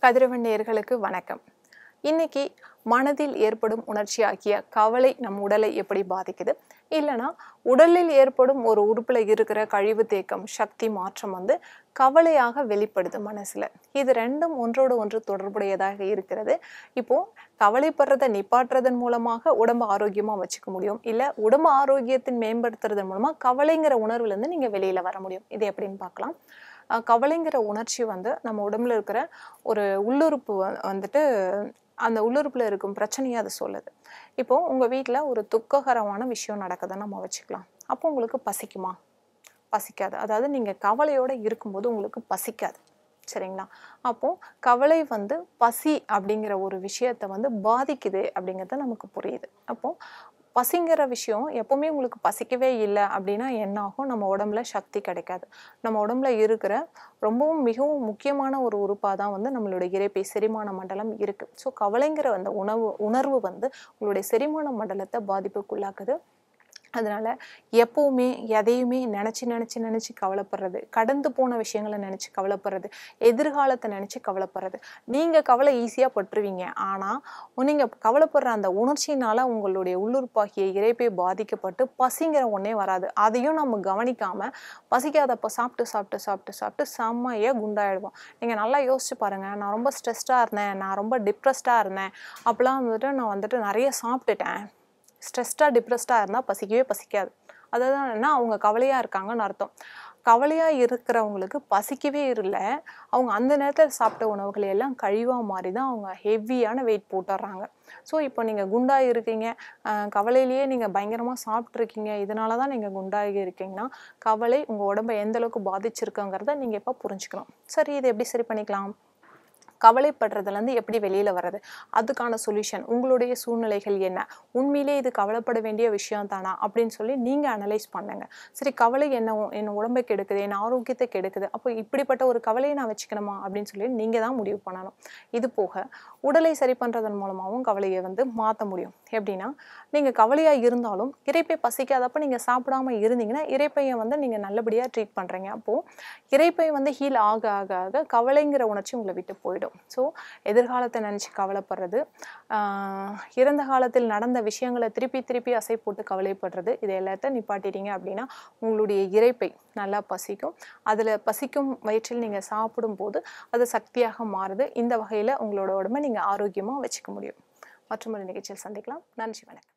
கதிரவன் நேயர்களுக்கு வணக்கம் இன்னைக்கு மனதில் ஏற்படும் உணர்ச்சியாக்கிய கவலை நம் உடலை எப்படி பாதிக்குது இல்லைனா உடலில் ஏற்படும் ஒரு உறுப்பில் இருக்கிற கழிவு தேக்கம் சக்தி மாற்றம் வந்து கவலையாக வெளிப்படுது மனசில் இது ரெண்டும் ஒன்றோடு ஒன்று தொடர்புடையதாக இருக்கிறது இப்போ கவலைப்படுறதை நிப்பாட்டுறதன் மூலமாக உடம்பு ஆரோக்கியமாக வச்சுக்க முடியும் இல்லை உடம்பு ஆரோக்கியத்தின் மேம்படுத்துறதன் மூலமாக கவலைங்கிற உணர்வுலேருந்து நீங்கள் வெளியில் வர முடியும் இது எப்படின்னு பார்க்கலாம் அஹ் கவலைங்கிற உணர்ச்சி வந்து நம்ம உடம்புல இருக்கிற ஒரு உள்ளுறுப்பு வ- வந்துட்டு அந்த உள்ளுறுப்பில் இருக்கும் பிரச்சனையை அது சொல்லுது இப்போ உங்கள் வீட்டில் ஒரு துக்ககரமான விஷயம் நடக்குதுன்னு நம்ம வச்சுக்கலாம் அப்போ உங்களுக்கு பசிக்குமா பசிக்காது அதாவது நீங்கள் கவலையோடு இருக்கும்போது உங்களுக்கு பசிக்காது சரிங்களா அப்போ கவலை வந்து பசி அப்படிங்கிற ஒரு விஷயத்தை வந்து பாதிக்குது அப்படிங்கிறது நமக்கு புரியுது அப்போ பசிங்கிற விஷயம் எப்பவுமே உங்களுக்கு பசிக்கவே இல்லை அப்படின்னா என்ன ஆகும் நம்ம உடம்புல சக்தி கிடைக்காது நம்ம உடம்புல இருக்கிற ரொம்பவும் மிகவும் முக்கியமான ஒரு உறுப்பாக தான் வந்து நம்மளுடைய இரைப்பை செரிமான மண்டலம் இருக்குது ஸோ கவலைங்கிற அந்த உணவு உணர்வு வந்து உங்களுடைய செரிமான மண்டலத்தை பாதிப்புக்குள்ளாக்குது அதனால எப்பவுமே எதையுமே நினச்சி நினச்சி நினச்சி கவலைப்படுறது கடந்து போன விஷயங்களை நினச்சி கவலைப்படுறது எதிர்காலத்தை நினச்சி கவலைப்படுறது நீங்கள் கவலை ஈஸியாக பட்டுருவீங்க ஆனால் நீங்கள் கவலைப்படுற அந்த உணர்ச்சியினால உங்களுடைய உள்ளுறுப்பாகிய இறைப்பை பாதிக்கப்பட்டு பசிங்கிற ஒன்றே வராது அதையும் நம்ம கவனிக்காமல் பசிக்காதப்போ சாப்பிட்டு சாப்பிட்டு சாப்பிட்டு சாப்பிட்டு செம்மையாக குண்டாயிடுவோம் நீங்கள் நல்லா யோசிச்சு பாருங்கள் நான் ரொம்ப ஸ்ட்ரெஸ்டாக இருந்தேன் நான் ரொம்ப டிப்ரெஸ்டாக இருந்தேன் அப்போலாம் வந்துட்டு நான் வந்துட்டு நிறைய சாப்பிட்டுட்டேன் ஸ்ட்ரெஸ்டாக டிப்ரெஸ்டாக இருந்தால் பசிக்கவே பசிக்காது அதாவது என்ன அவங்க கவலையாக இருக்காங்கன்னு அர்த்தம் கவலையாக இருக்கிறவங்களுக்கு பசிக்கவே இல்லை அவங்க அந்த நேரத்தில் சாப்பிட்ட உணவுகளை எல்லாம் கழிவாக மாறி தான் அவங்க ஹெவியான வெயிட் போட்டுடுறாங்க ஸோ இப்போ நீங்கள் குண்டாகி இருக்கீங்க அஹ் கவலையிலேயே நீங்கள் பயங்கரமாக சாப்பிட்ருக்கீங்க இதனால தான் நீங்கள் குண்டாகி இருக்கீங்கன்னா கவலை உங்கள் உடம்பை எந்த அளவுக்கு பாதிச்சிருக்குங்கிறத நீங்கள் இப்போ புரிஞ்சுக்கணும் சரி இதை எப்படி சரி பண்ணிக்கலாம் கவலைப்படுறதுலேருந்து எப்படி வெளியில் வர்றது அதுக்கான சொல்யூஷன் உங்களுடைய சூழ்நிலைகள் என்ன உண்மையிலே இது கவலைப்பட வேண்டிய விஷயம் தானா அப்படின்னு சொல்லி நீங்கள் அனலைஸ் பண்ணுங்க சரி கவலை என்ன உ- என் உடம்பை கெடுக்குது என் ஆரோக்கியத்தை கெடுக்குது அப்போ இப்படிப்பட்ட ஒரு கவலையை நான் வச்சுக்கணுமா அப்படின்னு சொல்லி நீங்கள் தான் முடிவு பண்ணணும் இது போக உடலை சரி பண்ணுறதன் மூலமாகவும் கவலையை வந்து மாற்ற முடியும் எப்படின்னா நீங்கள் கவலையாக இருந்தாலும் இறைப்பை பசிக்காதப்ப நீங்கள் சாப்பிடாம இருந்தீங்கன்னா இறைப்பையை வந்து நீங்கள் நல்லபடியாக ட்ரீட் பண்ணுறீங்க அப்போது இறைப்பை வந்து ஹீல் ஆக ஆக ஆக கவலைங்கிற உணர்ச்சி உங்களை விட்டு போயிடும் ஸோ எதிர்காலத்தை நினச்சி கவலைப்படுறது ஆஹ் இறந்த காலத்தில் நடந்த விஷயங்களை திருப்பி திருப்பி அசை போட்டு கவலைப்படுறது இது எல்லாத்தையும் நிப்பாட்டிட்டீங்க அப்படின்னா உங்களுடைய இறைப்பை நல்லா பசிக்கும் அதில் பசிக்கும் வயிற்றில் நீங்கள் சாப்பிடும்போது அது சக்தியாக மாறுது இந்த வகையில் உங்களோட உடம்பை நீங்கள் ஆரோக்கியமாக வச்சுக்க முடியும் மற்றொரு நிகழ்ச்சியில் சந்திக்கலாம் நன்றி வணக்கம்